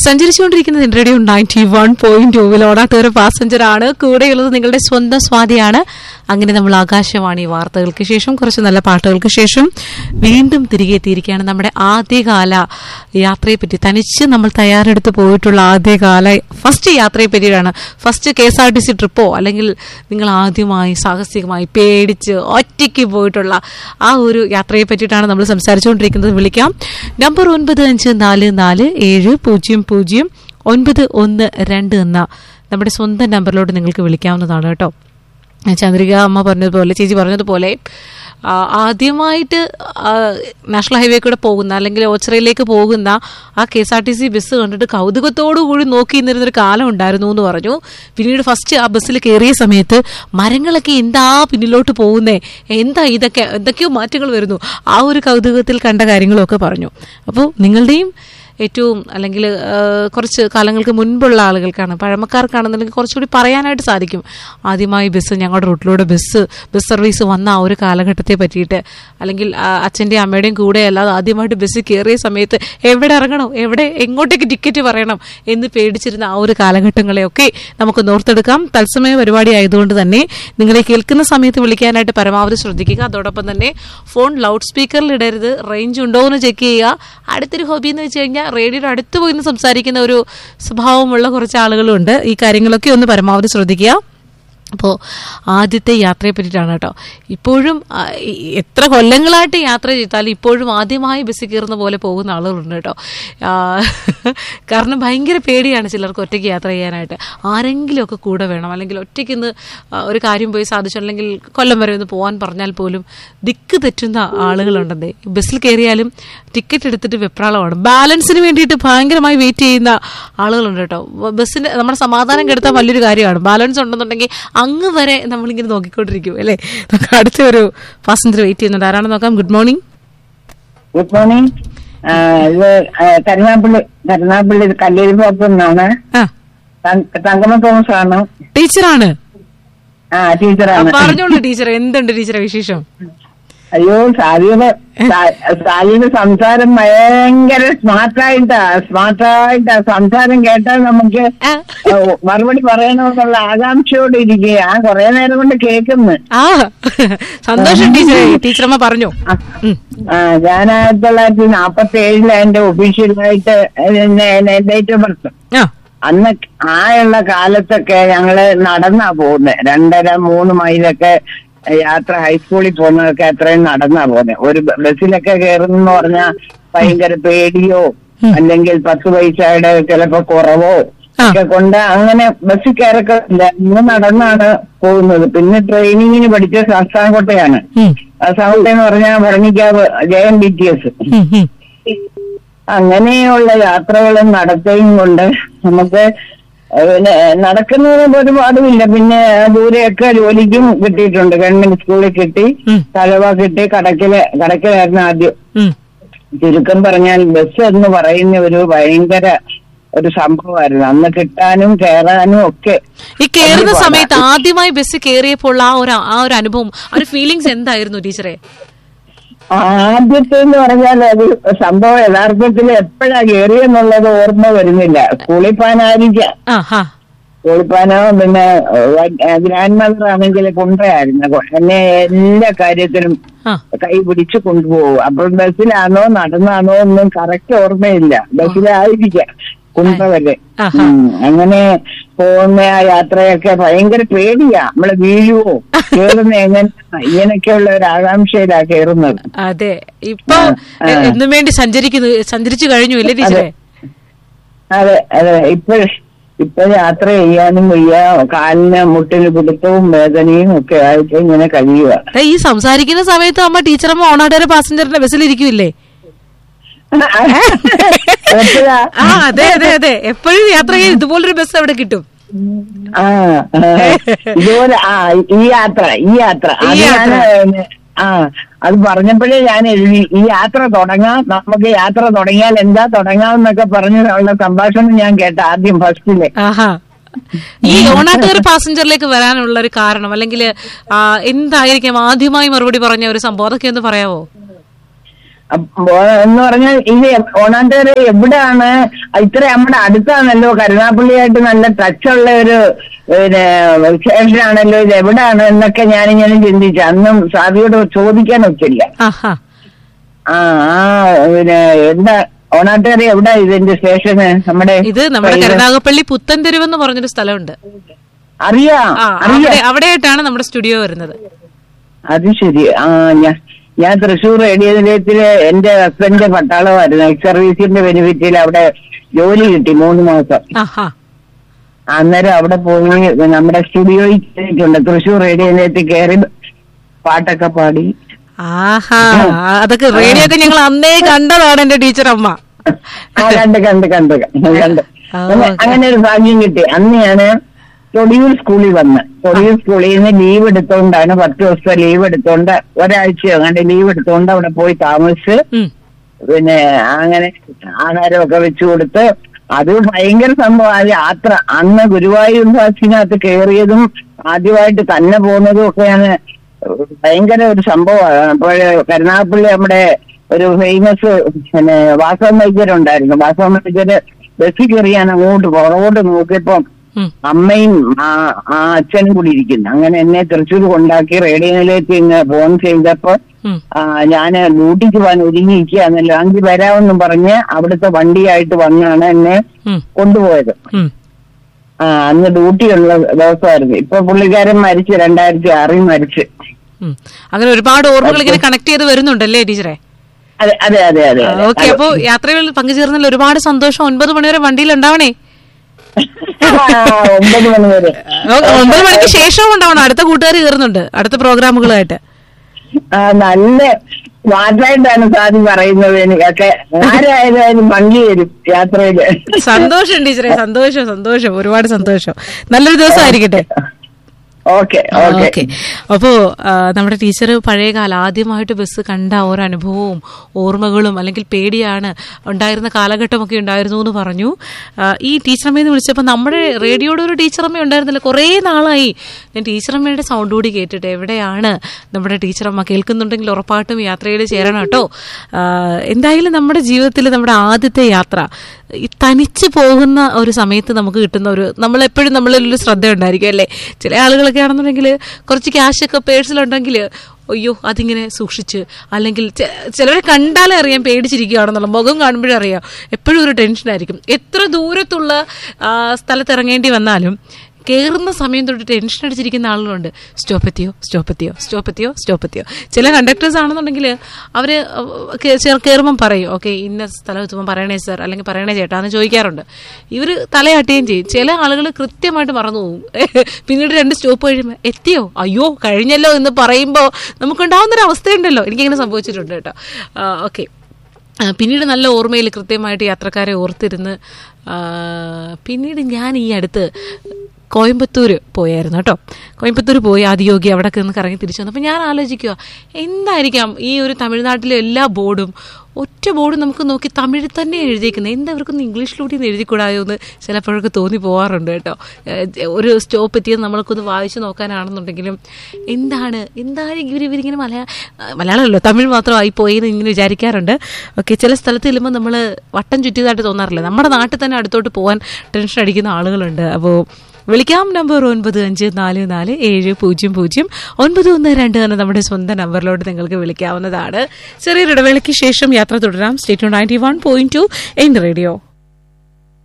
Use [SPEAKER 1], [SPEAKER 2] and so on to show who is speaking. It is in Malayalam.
[SPEAKER 1] സഞ്ചരിച്ചുകൊണ്ടിരിക്കുന്നത് എൻ്റെ റേഡിയോ നയൻറ്റി വൺ പോയിന്റ് ടൂവിൽ ഓടാട്ടൊരു പാസഞ്ചർ ആണ് കൂടെയുള്ളത് നിങ്ങളുടെ സ്വന്തം സ്വാതിയാണ് അങ്ങനെ നമ്മൾ ആകാശവാണി വാർത്തകൾക്ക് ശേഷം കുറച്ച് നല്ല പാട്ടുകൾക്ക് ശേഷം വീണ്ടും തിരികെ എത്തിയിരിക്കുകയാണ് നമ്മുടെ ആദ്യകാല യാത്രയെ പറ്റി തനിച്ച് നമ്മൾ തയ്യാറെടുത്ത് പോയിട്ടുള്ള ആദ്യകാല ഫസ്റ്റ് യാത്രയെ പറ്റിയാണ് first K S R T C ട്രിപ്പോ അല്ലെങ്കിൽ നിങ്ങൾ ആദ്യമായി സാഹസികമായി പേടിച്ച് ഒറ്റയ്ക്ക് പോയിട്ടുള്ള ആ ഒരു യാത്രയെ പറ്റിയിട്ടാണ് നമ്മൾ സംസാരിച്ചുകൊണ്ടിരിക്കുന്നത് വിളിക്കാം നമ്പർ ഒൻപത് അഞ്ച് നാല് നാല് ഏഴ് പൂജ്യം പൂജ്യം ഒൻപത് ഒന്ന് രണ്ട് എന്ന നമ്മുടെ സ്വന്തം നമ്പറിലോട്ട് നിങ്ങൾക്ക് വിളിക്കാവുന്നതാണ് കേട്ടോ ചന്ദ്രിക അമ്മ പറഞ്ഞതുപോലെ ചേച്ചി പറഞ്ഞതുപോലെ ആ, ആദ്യമായിട്ട് ആ, നാഷണൽ ഹൈവേ കൂടെ പോകുന്ന അല്ലെങ്കിൽ ഓച്ചിറയിലേക്ക് പോകുന്ന ആ K S R T C bus കണ്ടിട്ട് കൗതുകത്തോടു കൂടി നോക്കി നിന്നിരുന്നൊരു കാലം ഉണ്ടായിരുന്നു എന്ന് പറഞ്ഞു പിന്നീട് ഫസ്റ്റ് ആ ബസ്സിൽ കയറിയ സമയത്ത് മരങ്ങളൊക്കെ എന്താ പിന്നിലോട്ട് പോകുന്നേ എന്താ ഇതൊക്കെ എന്തൊക്കെയോ മാറ്റങ്ങൾ വരുന്നു ആ ഒരു കൗതുകത്തിൽ കണ്ട കാര്യങ്ങളൊക്കെ പറഞ്ഞു അപ്പോൾ നിങ്ങളുടെയും ഏറ്റവും അല്ലെങ്കിൽ ആ, കുറച്ച് കാലങ്ങൾക്ക് മുൻപുള്ള ആളുകൾക്കാണ് പഴമക്കാർക്കാണെന്നുണ്ടെങ്കിൽ കുറച്ചുകൂടി പറയാനായിട്ട് സാധിക്കും ആദ്യമായി ബസ് ഞങ്ങളുടെ റൂട്ടിലൂടെ ബസ് ബസ് സർവീസ് വന്ന ആ ഒരു കാലഘട്ടത്തെ പറ്റിയിട്ട് അല്ലെങ്കിൽ ആ, അച്ഛൻ്റെയും അമ്മയുടെയും കൂടെ അല്ലാതെ ആദ്യമായിട്ട് ബസ്സിൽ കയറിയ സമയത്ത് എവിടെ ഇറങ്ങണം എവിടെ എങ്ങോട്ടേക്ക് ടിക്കറ്റ് പറയണം എന്ന് പേടിച്ചിരുന്ന ആ ഒരു കാലഘട്ടങ്ങളെയൊക്കെ നമുക്ക് നോർത്തെടുക്കാം തത്സമയ പരിപാടി ആയതുകൊണ്ട് തന്നെ നിങ്ങളെ കേൾക്കുന്ന സമയത്ത് വിളിക്കാനായിട്ട് പരമാവധി ശ്രദ്ധിക്കുക അതോടൊപ്പം തന്നെ ഫോൺ ലൗഡ് സ്പീക്കറിൽ ഇടരുത് റേഞ്ച് ഉണ്ടോ എന്ന് ചെക്ക് ചെയ്യുക അടുത്തൊരു ഹോബി എന്ന് വെച്ച് കഴിഞ്ഞാൽ റേഡിയോയുടെ അടുത്ത് പോയി നിന്ന് സംസാരിക്കുന്ന ഒരു സ്വഭാവമുള്ള കുറച്ച് ആളുകളുണ്ട് ഈ കാര്യങ്ങളൊക്കെ ഒന്ന് പരമാവധി ശ്രദ്ധിക്കുക അപ്പോൾ ആദ്യത്തെ യാത്രയെ പറ്റിയിട്ടാണ് കേട്ടോ ഇപ്പോഴും ആ, ഈ എത്ര കൊല്ലങ്ങളായിട്ട് യാത്ര ചെയ്താലും ഇപ്പോഴും ആദ്യമായി ബസ്സിൽ കയറുന്ന പോലെ പോകുന്ന ആളുകളുണ്ട് കേട്ടോ ആ, കാരണം ഭയങ്കര പേടിയാണ് ചിലർക്ക് ഒറ്റയ്ക്ക് യാത്ര ചെയ്യാനായിട്ട് ആരെങ്കിലുമൊക്കെ കൂടെ വേണം അല്ലെങ്കിൽ ഒറ്റയ്ക്ക് ഇന്ന് ആ, ഒരു കാര്യം പോയി സാധിച്ചു അല്ലെങ്കിൽ കൊല്ലം വരെ ഒന്ന് പോകാൻ പറഞ്ഞാൽ പോലും ദിക്ക് തെറ്റുന്ന ആളുകളുണ്ടെന്നേ ബസ്സിൽ കയറിയാലും ടിക്കറ്റ് എടുത്തിട്ട് വെപ്രാളമാണ് ബാലൻസിന് വേണ്ടിയിട്ട് ഭയങ്കരമായി വെയിറ്റ് ചെയ്യുന്ന ആളുകളുണ്ട് കേട്ടോ ബസ്സിന്റെ നമ്മുടെ സമാധാനം കെടുത്താൻ വലിയൊരു കാര്യമാണ് ബാലൻസ് ഉണ്ടെന്നുണ്ടെങ്കിൽ അങ്ങ് വരെ നമ്മളിങ്ങനെ നോക്കിക്കൊണ്ടിരിക്കും അല്ലേ നമുക്ക് അടുത്ത ഒരു പാസഞ്ചർ വെയിറ്റ് ചെയ്യുന്നുണ്ട് ആരാണെന്ന് നോക്കാം ഗുഡ് മോർണിംഗ്
[SPEAKER 2] ഗുഡ് മോർണിംഗ് ആ, ഇത് ആ, കരുനാപ്പള്ളി കരുനാപ്പള്ളി ഇത് കല്ലേരി പോപ്പ് എന്നാണ്
[SPEAKER 1] ആ
[SPEAKER 2] തങ്ക- തങ്കമ്മ തോമസ് ആണ്
[SPEAKER 1] ടീച്ചറാണ്
[SPEAKER 2] ആ ടീച്ചറാണ്
[SPEAKER 1] പറഞ്ഞോളൂ ടീച്ചർ എന്തുണ്ട് ടീച്ചറെ വിശേഷം
[SPEAKER 2] അയ്യോ സാരിയുടെ സാരിയുടെ സംസാരം ഭയങ്കര സ്മാർട്ടായിട്ടാ സ്മാർട്ടായിട്ടാ സംസാരം കേട്ടാൽ നമുക്ക്
[SPEAKER 1] ആ.
[SPEAKER 2] ആ, മറുപടി പറയണമെന്നുള്ള ആകാംക്ഷയോടെ ഇരിക്കുക കുറെ നേരം കൊണ്ട് കേൾക്കുന്നു
[SPEAKER 1] ആ സന്തോഷം ടീച്ചറെ ടീച്ചറമ്മ പറഞ്ഞു
[SPEAKER 2] ആ, ആ, ഞാൻ ആയിരത്തി തൊള്ളായിരത്തി നാപ്പത്തി ഏഴില് എന്റെ ഒഫീഷ്യലായിട്ട് ഡേറ്റ് ഓഫ് ബർത്ത്
[SPEAKER 1] ആ
[SPEAKER 2] അന്ന് ആയുള്ള കാലത്തൊക്കെ ഞങ്ങള് നടന്നാ പോകുന്നത് രണ്ടര മൂന്ന് മൈലൊക്കെ യാത്ര ഹൈസ്കൂളിൽ പോകുന്നതൊക്കെ അത്രയും നടന്നാ പോകുന്നത് ഒരു ബ- ബസ്സിലൊക്കെ കയറുന്നെന്ന് പറഞ്ഞാൽ ഭയങ്കര പേടിയോ അല്ലെങ്കിൽ പത്ത് പൈസയുടെ ചിലപ്പോ കുറവോ
[SPEAKER 1] ആ.
[SPEAKER 2] ഒക്കെ കൊണ്ട് അങ്ങനെ ബസ്സിൽ കയറൊക്കെ ഇല്ല ഇന്ന് നടന്നാണ് പോകുന്നത് പിന്നെ ട്രെയിനിങ്ങിന് പഠിച്ച ശാസ്താംകോട്ടയാണ്
[SPEAKER 1] ഉം,
[SPEAKER 2] ശാസ്താംകോട്ട എന്ന് പറഞ്ഞാൽ Bharanikavu Jayan B T S
[SPEAKER 1] ഉം, ഉം.
[SPEAKER 2] അങ്ങനെയുള്ള യാത്രകളും നടത്തുകയും കൊണ്ട് നമുക്ക് പിന്നെ നടക്കുന്നതിന് ഒരുപാടുമില്ല പിന്നെ ദൂരെയൊക്കെ ജോലിക്കും കിട്ടിയിട്ടുണ്ട് ഗവൺമെന്റ് സ്കൂളിൽ കിട്ടി
[SPEAKER 1] ഉം.
[SPEAKER 2] തലവ കിട്ടി കടക്കില് കടക്കിലായിരുന്നു ആദ്യം
[SPEAKER 1] ഉം.
[SPEAKER 2] ചുരുക്കം പറഞ്ഞാൽ ബസ് എന്ന് പറയുന്ന ഒരു ഭയങ്കര ഒരു സംഭവമായിരുന്നു അന്ന് കിട്ടാനും കയറാനും ഒക്കെ
[SPEAKER 1] ഈ കേറുന്ന
[SPEAKER 2] വലിയ
[SPEAKER 1] സമയത്ത്
[SPEAKER 2] പാടാ.
[SPEAKER 1] ആദ്യമായി ബസ് കയറിയപ്പോൾ ആ ഒരു ആ ഒരു അനുഭവം ആ ഒരു ഫീലിങ്സ് എന്തായിരുന്നു ടീച്ചറെ
[SPEAKER 2] ആദ്യത്തെ എന്ന് പറഞ്ഞാൽ അത് സംഭവം യഥാർത്ഥത്തിൽ എപ്പോഴാ കയറിയെന്നുള്ളത് ഓർമ്മ വരുന്നില്ല സ്കൂളിൽ പോകാനായിരിക്കാം
[SPEAKER 1] ആ ഹാ
[SPEAKER 2] കുളിപ്പാനോ പിന്നെ ഗ്രാൻഡ് മദർ ആണെങ്കിൽ കുണ്ടയായിരുന്നു എന്നെ എല്ലാ കാര്യത്തിനും
[SPEAKER 1] ആ
[SPEAKER 2] കൈ പിടിച്ച് കൊണ്ടുപോകും അപ്പോൾ ബസ്സിലാണോ നടന്നാണോ ഒന്നും കറക്റ്റ് ഓർമ്മയില്ല ബസ്സിലായിരിക്കാം കുണ്ട വരെ
[SPEAKER 1] ആഹാ.
[SPEAKER 2] ഉം. അങ്ങനെ പോകുന്ന ആ യാത്രയൊക്കെ ഭയങ്കര പേടിയാ നമ്മള് വീഴുവോ കേറുന്ന എങ്ങനെ ഇങ്ങനെയൊക്കെയുള്ള ഒരു ആകാംക്ഷയിലാ കയറുന്നത്
[SPEAKER 1] അതെ ഇപ്പൊ
[SPEAKER 2] ആ.
[SPEAKER 1] എ- എന്നും വേണ്ടി സഞ്ചരിക്കുന്നു സഞ്ചരിച്ചു കഴിഞ്ഞു അല്ലേ ടീച്ചറെ
[SPEAKER 2] അതെ അതെ ഇപ്പൊ ഇപ്പൊ യാത്ര ചെയ്യാനും വയ്യ കാലിന് മുട്ടിന് പിടുത്തവും വേദനയും ഒക്കെ ആയിട്ട് ഇങ്ങനെ കഴിയുക
[SPEAKER 1] ദേ, ഈ സംസാരിക്കുന്ന സമയത്ത് അമ്മ ടീച്ചറമ്മ ഓണാട്ടുകാരെ പാസഞ്ചറിന്റെ ബസ്സിൽ ഇരിക്കൂല്ലേ
[SPEAKER 2] എപ്പോഴാ?
[SPEAKER 1] ആ അതെ അതെ അതെ എപ്പോഴും യാത്ര ചെയ്യാൻ ഇതുപോലൊരു ബസ് അവിടെ കിട്ടും
[SPEAKER 2] ആ ആ. ഇതുപോലെ ആ ഈ യാത്ര ഈ യാത്ര
[SPEAKER 1] ഈ
[SPEAKER 2] അത്
[SPEAKER 1] യാത്ര.
[SPEAKER 2] ഞാന് ആ അത് പറഞ്ഞപ്പോഴേ ഞാൻ എഴുതി ഈ യാത്ര തുടങ്ങാം നമുക്ക് യാത്ര തുടങ്ങിയാൽ എന്താ തുടങ്ങാമെന്നൊക്കെ പറഞ്ഞ് ഉള്ള സംഭാഷണം ഞാൻ കേട്ട ആദ്യം ഫസ്റ്റില്
[SPEAKER 1] ആഹാ ഈ ഓണാട്ടുകാർ പാസഞ്ചറിലേക്ക് വരാനുള്ള ഒരു കാരണം അല്ലെങ്കിൽ എന്തായിരിക്കും ആദ്യമായി മറുപടി പറഞ്ഞ ഒരു സംഭവം അതൊക്കെ ഒന്ന് പറയാവോ
[SPEAKER 2] അപ്പൊ എന്ന് പറഞ്ഞാൽ ഇത് ഓണാട്ടുകാര് എവിടെയാണ് ഇത്ര നമ്മുടെ അടുത്താണല്ലോ കരുനാപ്പള്ളിയായിട്ട് നല്ല ടച്ചുള്ള ഒരു പിന്നെ സ്റ്റേഷനാണല്ലോ ഇത് എവിടെയാണ് എന്നൊക്കെ ഞാനിങ്ങനെ ചിന്തിച്ചു അന്നും സാബിയോട് ചോദിക്കാൻ ഒക്കില്ല
[SPEAKER 1] ആഹാ
[SPEAKER 2] ആ ആ പിന്നെ എന്താ ഓണാട്ടുകാര് എവിടാ ഇതിന്റെ സ്റ്റേഷന് നമ്മുടെ
[SPEAKER 1] ഇത് നമ്മുടെ കരുനാഗപ്പള്ളി പുത്തൻതെരുവ് എന്ന് പറഞ്ഞൊരു സ്ഥലമുണ്ട്
[SPEAKER 2] അറിയാ
[SPEAKER 1] ആ
[SPEAKER 2] അറിയാ
[SPEAKER 1] അവിടെ അവിടെയായിട്ടാണ് നമ്മുടെ സ്റ്റുഡിയോ വരുന്നത്
[SPEAKER 2] അത് ശരി ആ ഞാൻ ഞാൻ തൃശ്ശൂർ റേഡിയോ നിലയത്തില് എന്റെ ഹസ്ബൻഡ് പട്ടാളമായിരുന്നു എക്സ് സർവീസിന്റെ ബെനിഫിറ്റിൽ അവിടെ ജോലി കിട്ടി മൂന്ന് മാസം
[SPEAKER 1] ആഹാ
[SPEAKER 2] അന്നേരം അവിടെ പോയി നമ്മുടെ സ്റ്റുഡിയോയിൽ കയറിയിട്ടുണ്ട് തൃശ്ശൂർ റേഡിയോ നിലയത്തിൽ കയറി പാട്ടൊക്കെ പാടി
[SPEAKER 1] ആഹാ അതൊക്കെ റേഡിയോ ഒക്കെ ഞങ്ങൾ അന്നേ കണ്ടതാണ് എന്റെ ടീച്ചർ അമ്മ
[SPEAKER 2] ആ കണ്ട് കണ്ട് കണ്ട് കണ്ട്
[SPEAKER 1] ആ,
[SPEAKER 2] അങ്ങനെ-
[SPEAKER 1] ഓക്കേ.
[SPEAKER 2] അങ്ങനെ ഒരു ഭാഗ്യം കിട്ടി അന്ന് ഞാന് തൊടിയൂർ സ്കൂളിൽ വന്ന് തൊടിയൂർ സ്കൂളിൽ നിന്ന് ലീവ് എടുത്തോണ്ടാണ് പത്ത് ദിവസത്തെ ലീവ് എടുത്തോണ്ട് ഒരാഴ്ചയോ അങ്ങനെ ലീവ് എടുത്തോണ്ട് അവിടെ പോയി താമസിച്ച്
[SPEAKER 1] ഉം.
[SPEAKER 2] പിന്നെ അങ്ങനെ ആഹാരമൊക്കെ വെച്ചു കൊടുത്ത് അത് ഭയങ്കര സംഭവം ആ യാത്ര അന്ന് ഗുരുവായൂർ ബസ്സിനകത്ത് കയറിയതും ആദ്യമായിട്ട് തന്നെ പോകുന്നതും ഒക്കെയാണ് ഭയങ്കര ഒരു സംഭവമാണ് അപ്പോൾ കരുനാഗപ്പള്ളി നമ്മുടെ ഒരു ഫേമസ് പിന്നെ വാസവ വൈദ്യരുണ്ടായിരുന്നു വാസവ വൈദ്യര് ബസ്സിൽ കയറിയാണ് അങ്ങോട്ട് പുറകോട്ട് നോക്കിയപ്പം
[SPEAKER 1] ഉം.
[SPEAKER 2] അമ്മയും ആ ആ അച്ഛനും കൂടി ഇരിക്കുന്നു അങ്ങനെ എന്നെ തൃശ്ശൂർ കൊണ്ടാക്കി റേഡിയോ നിലയത്തിൽ ഇങ്ങ് ഫോൺ ചെയ്തപ്പോ
[SPEAKER 1] ഉം.
[SPEAKER 2] ആ, ഞാന് ഡ്യൂട്ടിക്ക് പോകാൻ ഒരുങ്ങിയിരിക്കുകയാണല്ലോ അഞ്ച് വരാമെന്നും പറഞ്ഞ് അവിടുത്തെ വണ്ടിയായിട്ട് വന്നാണ് എന്നെ
[SPEAKER 1] ഉം.
[SPEAKER 2] കൊണ്ടുപോയത്
[SPEAKER 1] ഉം.
[SPEAKER 2] ആ അന്ന് ഡ്യൂട്ടിയുള്ള ദിവസമായിരുന്നു ഇപ്പൊ പുള്ളിക്കാരൻ മരിച്ച് രണ്ടായിരത്തി ആറിൽ മരിച്ച്
[SPEAKER 1] ഉം. അങ്ങനെ ഒരുപാട് ഓർമ്മകൾ ഇങ്ങനെ കണക്ട് ചെയ്ത് വരുന്നുണ്ടല്ലേ ടീച്ചറെ
[SPEAKER 2] അതെ അതെ അതെ അതെ അതെ.
[SPEAKER 1] ഓക്കെ അപ്പോ യാത്രകളിൽ പങ്കുചേർന്നതിൽ ഒരുപാട് സന്തോഷം ഒൻപത് മണിവരെ വണ്ടിയിൽ ഉണ്ടാവണേ
[SPEAKER 2] ആ, ഒമ്പത് മണി വരെ
[SPEAKER 1] ഓ- ഒൻപത് മണിക്ക് ശേഷവും ഉണ്ടാവണം അടുത്ത കൂട്ടുകാർ കയറുന്നുണ്ട് അടുത്ത പ്രോഗ്രാമുകളായിട്ട്
[SPEAKER 2] ആ, നല്ല സ്മാർട്ടായിട്ടാണ് സാധി പറയുന്നത് എനിക്കൊക്കെ ആരായാലും ഭംഗി വരും യാത്രയില്
[SPEAKER 1] സന്തോഷം ടീച്ചറെ സന്തോഷം സന്തോഷം ഒരുപാട് സന്തോഷം നല്ലൊരു ദിവസമായിരിക്കട്ടെ
[SPEAKER 2] ഓക്കെ ഓക്കെ
[SPEAKER 1] ഓക്കെ അപ്പോ ആ, നമ്മുടെ ടീച്ചർ പഴയ കാലം ആദ്യമായിട്ട് ബസ് കണ്ട ഓരോ അനുഭവവും ഓർമ്മകളും അല്ലെങ്കിൽ പേടിയാണ് ഉണ്ടായിരുന്ന കാലഘട്ടമൊക്കെ ഉണ്ടായിരുന്നു എന്ന് പറഞ്ഞു ആ, ഈ ടീച്ചറമ്മയെന്ന് വിളിച്ചപ്പോൾ നമ്മുടെ റേഡിയോയുടെ ഒരു ടീച്ചറമ്മ ഉണ്ടായിരുന്നില്ല കുറേ നാളായി ഞാൻ ടീച്ചറമ്മയുടെ സൗണ്ട് കൂടി കേട്ടിട്ട് എവിടെയാണ് നമ്മുടെ ടീച്ചറമ്മ കേൾക്കുന്നുണ്ടെങ്കിൽ ഉറപ്പായിട്ടും യാത്രയിൽ ചേരണം കേട്ടോ ആ, എന്തായാലും നമ്മുടെ ജീവിതത്തിൽ നമ്മുടെ ആദ്യത്തെ യാത്ര ഈ തനിച്ച് പോകുന്ന ഒരു സമയത്ത് നമുക്ക് കിട്ടുന്ന ഒരു നമ്മളെപ്പോഴും നമ്മളിലൊരു ശ്രദ്ധ ഉണ്ടായിരിക്കും അല്ലേ ചില ആളുകളൊക്കെ ആണെന്നുണ്ടെങ്കിൽ കുറച്ച് ക്യാഷൊക്കെ പേഴ്സിലുണ്ടെങ്കിൽ അയ്യോ അതിങ്ങനെ സൂക്ഷിച്ച് അല്ലെങ്കിൽ ചെ- ചിലരെ കണ്ടാലേ അറിയാം പേടിച്ചിരിക്കുകയാണെന്നുള്ള മുഖം കാണുമ്പോഴേ അറിയാം എപ്പോഴും ഒരു ടെൻഷനായിരിക്കും എത്ര ദൂരത്തുള്ള ആ, സ്ഥലത്ത് ഇറങ്ങേണ്ടി വന്നാലും കയറുന്ന സമയം തൊട്ട് ടെൻഷൻ അടിച്ചിരിക്കുന്ന ആളുകളുണ്ട് സ്റ്റോപ്പ് എത്തിയോ സ്റ്റോപ്പ് എത്തിയോ സ്റ്റോപ്പ് എത്തിയോ സ്റ്റോപ്പ് എത്തിയോ ചില കണ്ടക്ടേഴ്സ് ആണെന്നുണ്ടെങ്കിൽ അവർ കയറുമ്പം പറയും ഓക്കെ ഇന്ന സ്ഥലം എത്തുമ്പോൾ പറയണേ സർ അല്ലെങ്കിൽ പറയണേ ചേട്ടാ എന്ന് ചോദിക്കാറുണ്ട് ഇവർ തലയാട്ടുകയും ചെയ്യും ചില ആളുകൾ കൃത്യമായിട്ട് മറന്നു പോകും പിന്നീട് രണ്ട് സ്റ്റോപ്പ് കഴിയുമ്പോൾ എത്തിയോ അയ്യോ കഴിഞ്ഞല്ലോ എന്ന് പറയുമ്പോൾ നമുക്കുണ്ടാവുന്നൊരു അവസ്ഥയുണ്ടല്ലോ എനിക്കിങ്ങനെ സംഭവിച്ചിട്ടുണ്ട് കേട്ടോ ഓക്കെ ആ, പിന്നീട് നല്ല ഓർമ്മയിൽ കൃത്യമായിട്ട് യാത്രക്കാരെ ഓർത്തിരുന്ന് ആ, പിന്നീട് ഞാൻ ഈ അടുത്ത് കോയമ്പത്തൂർ പോയായിരുന്നു കേട്ടോ കോയമ്പത്തൂർ പോയി ആദിയോഗി അവിടെ നിന്ന് കറങ്ങി തിരിച്ചു വന്നു അപ്പോൾ ഞാൻ ആലോചിക്കുക എന്തായിരിക്കാം ഈ ഒരു തമിഴ്നാട്ടിലെ എല്ലാ ബോർഡും ഒറ്റ ബോർഡ് നമുക്ക് നോക്കി തമിഴിൽ തന്നെ എഴുതിയിരിക്കുന്നത് എന്താ ഇവർക്കൊന്ന് ഇംഗ്ലീഷിലൂടെ ഒന്ന് എഴുതിക്കൂടായോ എന്ന് ചിലപ്പോഴൊക്കെ തോന്നി പോകാറുണ്ട് കേട്ടോ ഏഹ് ഒരു സ്റ്റോപ്പ് എത്തിയത് നമ്മൾക്കൊന്ന് വായിച്ചു നോക്കാനാണെന്നുണ്ടെങ്കിലും എന്താണ് എന്താണ് ഇവർ ഇവരിങ്ങനെ മലയാ മലയാളമല്ലോ തമിഴ് മാത്രമായി പോയെന്ന് ഇങ്ങനെ വിചാരിക്കാറുണ്ട് ഓക്കെ ചില സ്ഥലത്ത് ചെല്ലുമ്പോൾ നമ്മൾ വട്ടം ചുറ്റിയതായിട്ട് തോന്നാറില്ല നമ്മുടെ നാട്ടിൽ തന്നെ അടുത്തോട്ട് പോകാൻ ടെൻഷൻ അടിക്കുന്ന ആളുകളുണ്ട് അപ്പോൾ വിളിക്കാം നമ്പർ ഒൻപത് അഞ്ച് നാല് നാല് ഏഴ് പൂജ്യം പൂജ്യം ഒൻപത് ഒന്ന് രണ്ട് എന്ന നമ്മുടെ സ്വന്തം നമ്പറിലോട്ട് നിങ്ങൾക്ക് വിളിക്കാവുന്നതാണ് ചെറിയൊരു ഇടവേളയ്ക്ക് ശേഷം യാത്ര തുടരാം state ninety one point two N radio